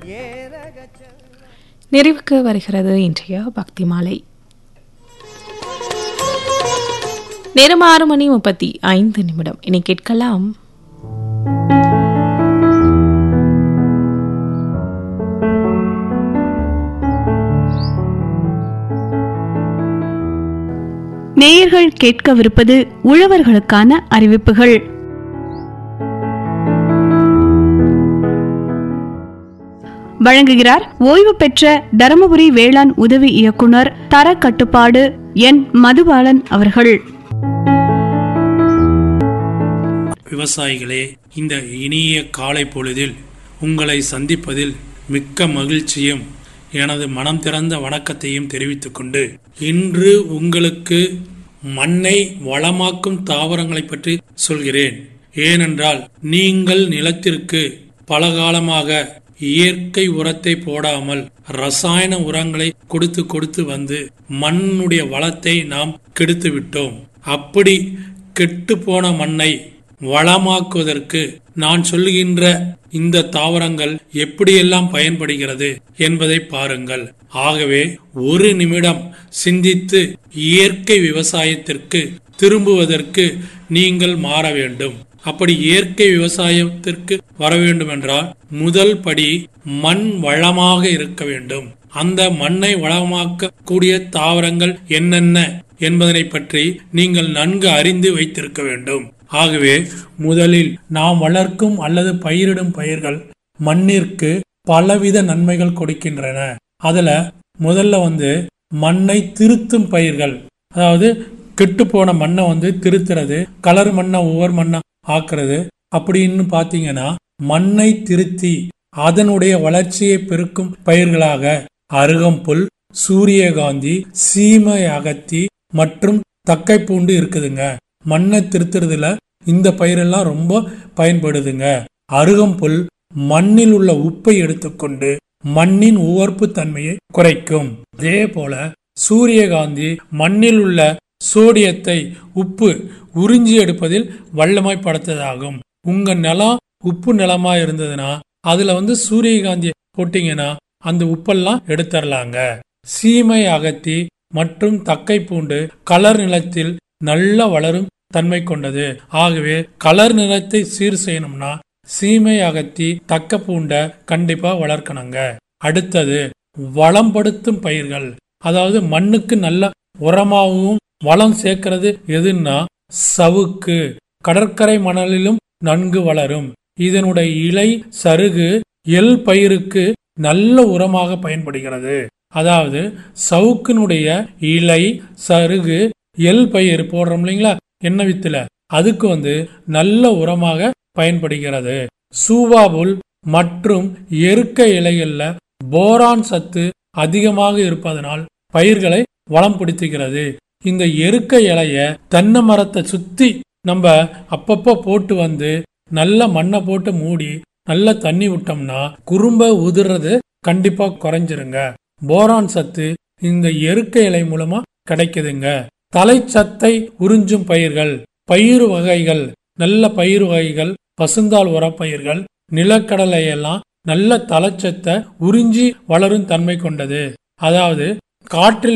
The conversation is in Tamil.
நிறைவுக்கு வருகிறது இன்றைய பக்தி மாலை நேரம் ஆறு மணி முப்பத்தி ஐந்து நிமிடம் இனி கேட்கலாம் நேயர்கள் கேட்கவிருப்பது உழவர்களுக்கான அறிவிப்புகள் வழங்குகிறார் ஓய்வு பெற்ற தருமபுரி வேளாண் உதவி இயக்குனர் தர கட்டுப்பாடு என் மதுபாலன் அவர்கள் விவசாயிகளே இந்த இனிய காலை பொழுதில் உங்களை சந்திப்பதில் மிக்க மகிழ்ச்சியும் எனது மனம் திறந்த வணக்கத்தையும் தெரிவித்துக் கொண்டு இன்று உங்களுக்கு மண்ணை வளமாக்கும் தாவரங்களை பற்றி சொல்கிறேன் ஏனென்றால் நீங்கள் நிலத்திற்கு பல காலமாக இயற்கை உரத்தை போடாமல் ரசாயன உரங்களை கொடுத்து கொடுத்து வந்து மண்ணுடைய வளத்தை நாம் கெடுத்து விட்டோம் அப்படி கெட்டு போன மண்ணை வளமாக்குவதற்கு நான் சொல்லுகின்ற இந்த தாவரங்கள் எப்படியெல்லாம் பயன்படுகிறது என்பதை பாருங்கள் ஆகவே ஒரு நிமிடம் சிந்தித்து இயற்கை விவசாயத்திற்கு திரும்புவதற்கு நீங்கள் மாற வேண்டும் அப்படி இயற்கை விவசாயத்திற்கு வர வேண்டும் என்றால் முதல் படி மண் வளமாக இருக்க வேண்டும் அந்த மண்ணை வளமாக்க கூடிய தாவரங்கள் என்னென்ன என்பதனை பற்றி நீங்கள் நன்கு அறிந்து வைத்திருக்க வேண்டும் ஆகவே முதலில் நாம் வளர்க்கும் அல்லது பயிரிடும் பயிர்கள் மண்ணிற்கு பலவித நன்மைகள் கொடுக்கின்றன அதுல முதல்ல வந்து மண்ணை திருத்தும் பயிர்கள் அதாவது கெட்டு போன மண்ணை வந்து திருத்துறது கலர் மண்ணை ஒவ்வொரு மண்ணா ஆக்குறது அப்படின்னு பாத்தீங்கன்னா மண்ணை திருத்தி அதனுடைய வளர்ச்சியை பெருக்கும் பயிர்களாக அருகம்புல் சூரியகாந்தி சீமை அகத்தி மற்றும் தக்கை பூண்டு இருக்குதுங்க மண்ணை திருத்துறதுல இந்த பயிரெல்லாம் ரொம்ப பயன்படுதுங்க அருகம்புல் மண்ணில் உள்ள உப்பை எடுத்துக்கொண்டு மண்ணின் உவர்ப்பு தன்மையை குறைக்கும் அதே போல சூரியகாந்தி மண்ணில் உள்ள சோடியத்தை உப்பு உறிஞ்சி எடுப்பதில் வல்லமாய் படுத்ததாகும் உங்க நிலம் உப்பு நிலமா இருந்ததுன்னா அதுல வந்து சூரியகாந்தியை போட்டீங்கன்னா அந்த உப்பெல்லாம் எடுத்துடலாங்க சீமை அகத்தி மற்றும் தக்கை பூண்டு கலர் நிலத்தில் நல்ல வளரும் தன்மை கொண்டது ஆகவே கலர் நிலத்தை சீர் செய்யணும்னா சீமை அகத்தி தக்க பூண்ட கண்டிப்பா வளர்க்கணுங்க அடுத்தது வளம்படுத்தும் பயிர்கள் அதாவது மண்ணுக்கு நல்ல உரமாகவும் வளம் சேர்க்கிறது எதுன்னா சவுக்கு கடற்கரை மணலிலும் நன்கு வளரும் இதனுடைய இலை சருகு எல் பயிருக்கு நல்ல உரமாக பயன்படுகிறது அதாவது சவுக்கினுடைய இலை சருகு எல் பயிர் போடுறோம் இல்லைங்களா எண்ணெய் வித்துல அதுக்கு வந்து நல்ல உரமாக பயன்படுகிறது சூவாபுல் மற்றும் எருக்க இலைகள்ல போரான் சத்து அதிகமாக இருப்பதனால் பயிர்களை வளம் பிடித்துகிறது இந்த எருக்க இலைய தென்னை மரத்தை சுத்தி நம்ம அப்பப்போ போட்டு வந்து நல்ல மண்ணை போட்டு மூடி நல்ல தண்ணி விட்டோம்னா குறும்ப உதிர்றது கண்டிப்பா குறைஞ்சிருங்க போரான் சத்து இந்த எருக்க இலை மூலமா கிடைக்குதுங்க தலைச்சத்தை உறிஞ்சும் பயிர்கள் பயிர் வகைகள் நல்ல பயிர் வகைகள் பசுந்தாள் உரப்பயிர்கள் நிலக்கடலை எல்லாம் நல்ல தலைச்சத்தை உறிஞ்சி வளரும் தன்மை கொண்டது அதாவது காற்றில்